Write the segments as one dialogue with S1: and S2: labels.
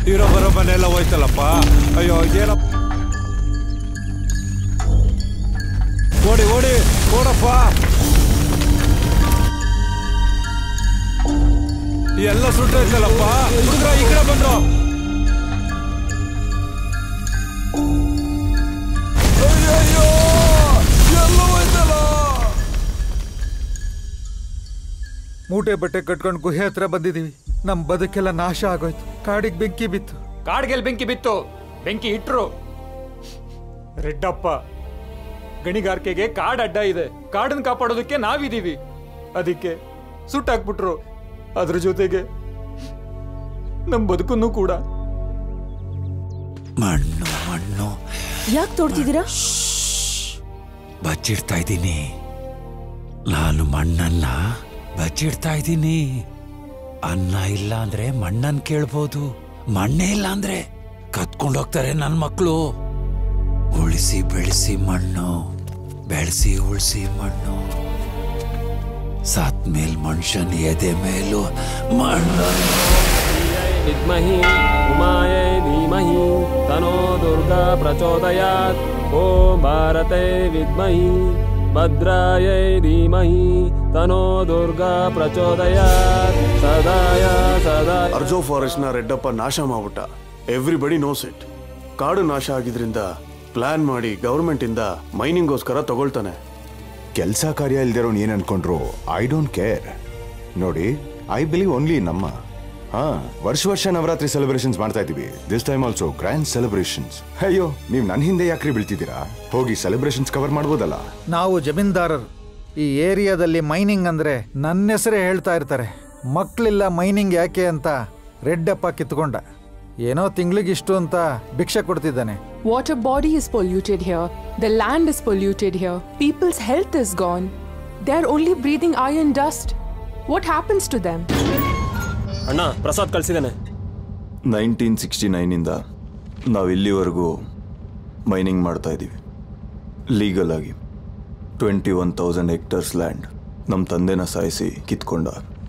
S1: ಇರೋ ಬರೋ ಮನೆಯೆಲ್ಲ ಹೋಯ್ತಲ್ಲಪ್ಪ ಅಯ್ಯೋ ಏನಪ್ಪ ಓಡಿ ಓಡಿ ಓಡಪ್ಪ ಎಲ್ಲ ಸುಟ್ಟೈತಲ್ಲಪ್ಪ ಹುಡುಗ್ರ ಈ ಕಡೆ ಬಂದ್ರು ಅಯ್ಯಯ್ಯೋ ಎಲ್ಲ ಹೋಯ್ತಲ್ಲ ಮೂಟೆ ಬಟ್ಟೆ ಕಟ್ಕೊಂಡು ಗುಹೆ ಹತ್ರ ಬಂದಿದೀವಿ ನಮ್ ಬದುಕೆಲ್ಲ ನಾಶ ಆಗೋಯ್ತು ಕಾಡಿಗೆ ಬೆಂಕಿ ಬಿತ್ತು
S2: ಕಾಡ್ಗೆಲ್ ಬೆಂಕಿ ಬಿತ್ತು ಬೆಂಕಿ ಇಟ್ರು ರೆಡ್ಡಪ್ಪ ಗಣಿಗಾರಿಕೆಗೆ ಕಾಡ್ ಅಡ್ಡ ಇದೆ ಕಾಡನ್ನ ಕಾಪಾಡೋದಕ್ಕೆ ನಾವಿದೀವಿ ಅದಕ್ಕೆ ಸುಟ್ಟಾಕ್ಬಿಟ್ರು ಅದ್ರ ಜೊತೆಗೆ ನಮ್ ಬದುಕನ್ನು ಕೂಡ
S3: ಮಣ್ಣು ಮಣ್ಣು
S4: ಯಾಕೆ ತೋಡ್ತಿದ್ದೀರಾ
S3: ಬಚ್ಚಿಡ್ತಾ ಇದ್ದೀನಿ ನಾನು ಮಣ್ಣನ್ನ ಬಚ್ಚಿಡ್ತಾ ಇದ್ದೀನಿ ಅನ್ನ ಇಲ್ಲ ಅಂದ್ರೆ ಮಣ್ಣನ್ ಕೇಳ್ಬೋದು ಮಣ್ಣೇ ಇಲ್ಲ ಅಂದ್ರೆ ಕತ್ಕೊಂಡು ಹೋಗ್ತಾರೆ ನನ್ ಮಕ್ಕಳು ಉಳಿಸಿ ಬೆಳೆಸಿ ಮಣ್ಣು ಬೆಳೆಸಿ ಉಳಿಸಿ ಮಣ್ಣು ಸತ್ ಮೇಲ್ ಮನುಷ್ಯನ್ ಎದೆ ಮೇಲೂ ಮಣ್ಣು
S5: विद्महि उमायै धीमहि तनो दुर्गा प्रचोदयात् ॐ भारते विद्महि भद्रायै धीमहि तनो दुर्गा प्रचोदयात् सदाय सदा
S6: ಅರ್ಜೋ ಫಾರೆಸ್ಟ್ ನ ರೆಡ್ಡಪ್ಪ ನಾಶ ಮಾಡ್ಬಿಟ್ಟ ಎವ್ರಿಬಡಿ ನೋಸ್ ಇಟ್ ಕಾಡು ನಾಶ ಆಗಿದ್ರಿಂದ ಪ್ಲಾನ್ ಮಾಡಿ ಗವರ್ಮೆಂಟ್ ಇಂದ ಮೈನಿಂಗೋಸ್ಕರ ತಗೊಳ್ತಾನೆ
S7: ಕೆಲಸ ಕಾರ್ಯ ಇಲ್ದಿರೋನ್ ಏನ್ ಅನ್ಕೊಂಡ್ರು ಐ ಡೋಂಟ್ ಕೇರ್ ನೋಡಿ ಐ ಬಿಲೀವ್ ಓನ್ಲಿ ನಮ್ಮ ಹಾ ವರ್ಷ ವರ್ಷ ನವರಾತ್ರಿ ಸೆಲೆಬ್ರೇಷನ್ಸ್ ಮಾಡ್ತಾ ಇದೀವಿ this time also grand celebrations ಅಯ್ಯೋ ನೀವ್ ನನ್ ಹಿಂದೆ ಯಾಕ್ರಿ ಬೀಳ್ತಿದ್ದೀರಾ ಹೋಗಿ ಸೆಲೆಬ್ರೇಷನ್ಸ್ ಕವರ್ ಮಾಡ್ಬೋದಲ್ಲ
S1: ನಾವು ಜಮೀನ್ದಾರರು ಈ ಏರಿಯಾದಲ್ಲಿ ಮೈನಿಂಗ್ ಅಂದ್ರೆ ನನ್ನ ಹೆಸರೇ ಹೇಳ್ತಾ ಇರ್ತಾರೆ ಮಕ್ಕಳಿಲ್ಲ ಮೈನಿಂಗ್ ಯಾಕೆ ಅಂತ ರೆಡ್ಡಪ್ಪ ಕಿತ್ಕೊಂಡ ಏನೋ ತಿಂಗ್ಳಿಗಿಷ್ಟು ಅಂತ ಭಿಕ್ಷೆ ಕೊಡ್ತಿದ್ದಾನೆ
S8: Water body is polluted here. The land is polluted here. People's health is gone. They're only breathing iron dust. What happens to them?
S5: ಅಣ್ಣ ಪ್ರಸಾದ್ ಕಳ್ಸಿದ್ದಾನೆ
S9: ನೈನ್ಟೀನ್ ಸಿಕ್ಸ್ಟಿ ನೈನಿಂದ ನಾವು ಇಲ್ಲಿವರೆಗೂ ಮೈನಿಂಗ್ ಮಾಡ್ತಾ ಇದ್ದೀವಿ ಲೀಗಲ್ ಆಗಿ twenty one thousand hectares land ನಮ್ಮ ತಂದೆನ ಸಾಯಿಸಿ ಕಿತ್ಕೊಂಡ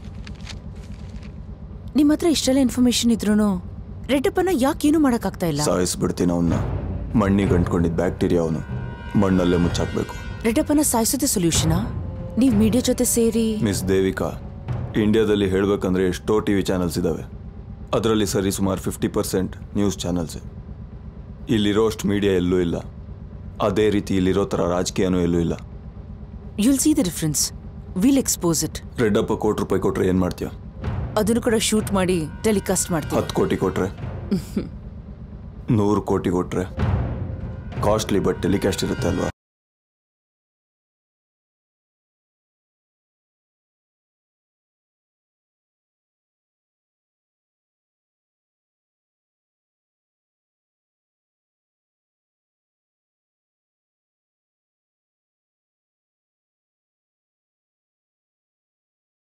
S4: ನಿಮ್ಮ ಹತ್ರ ಇಷ್ಟೆಲ್ಲ ಇನ್ಫಾರ್ಮೇಶನ್ ಇದ್ರೂ ರೆಡ್ಡಪ್ಪನ ಯಾಕೇನು ಮಾಡಕ್ಕಾಗ್ತಾ ಇಲ್ಲ
S9: ಸಾಯಿಸ್ಬಿಡ್ತೀನಿ ಅವನ್ನ ಮಣ್ಣಿಗೆ ಅಂಟ್ಕೊಂಡಿದ್ದ ಬ್ಯಾಕ್ಟೀರಿಯಾ ಅವನು ಮಣ್ಣಲ್ಲೇ ಮುಚ್ಚಾಕ್ಬೇಕು
S4: ರೆಡ್ಡಪ್ಪನ ಸಾಯಿಸೋದೇ ಸೊಲ್ಯೂಷನಾ ನೀವ್ ಮೀಡಿಯಾ ಜೊತೆ ಸೇರಿ
S9: ಮಿಸ್ ದೇವಿಕಾ ಇಂಡಿಯಾದಲ್ಲಿ ಹೇಳಬೇಕಂದ್ರೆ ಎಷ್ಟೋ ಟಿ ವಿ ಚಾನಲ್ಸ್ ಇದ್ದಾವೆ ಅದರಲ್ಲಿ ಸರಿ ಸುಮಾರು ಫಿಫ್ಟಿ ಪರ್ಸೆಂಟ್ ನ್ಯೂಸ್ ಚಾನಲ್ಸ್ ಇಲ್ಲಿರೋ ಅಷ್ಟು ಮೀಡಿಯಾ ಎಲ್ಲೂ ಇಲ್ಲ ಅದೇ ರೀತಿ ಇಲ್ಲಿರೋ ಥರ ರಾಜಕೀಯನೂ ಎಲ್ಲೂ ಇಲ್ಲ
S4: you'll see the difference will expose it
S9: Reddappa ಕೋಟಿ ರೂಪಾಯಿ ಕೊಟ್ರೆ ಏನು ಮಾಡ್ತೀಯ
S4: ಅದನ್ನು ಕೂಡ ಶೂಟ್ ಮಾಡಿ ಟೆಲಿಕಾಸ್ಟ್ ಮಾಡ್ತೀವಿ
S9: ಹತ್ತು ಕೋಟಿ ಕೊಟ್ರೆ ನೂರು ಕೋಟಿ ಕೊಟ್ರೆ ಕಾಸ್ಟ್ಲಿ ಬಟ್ ಟೆಲಿಕಾಸ್ಟ್ ಇರುತ್ತೆ ಅಲ್ವಾ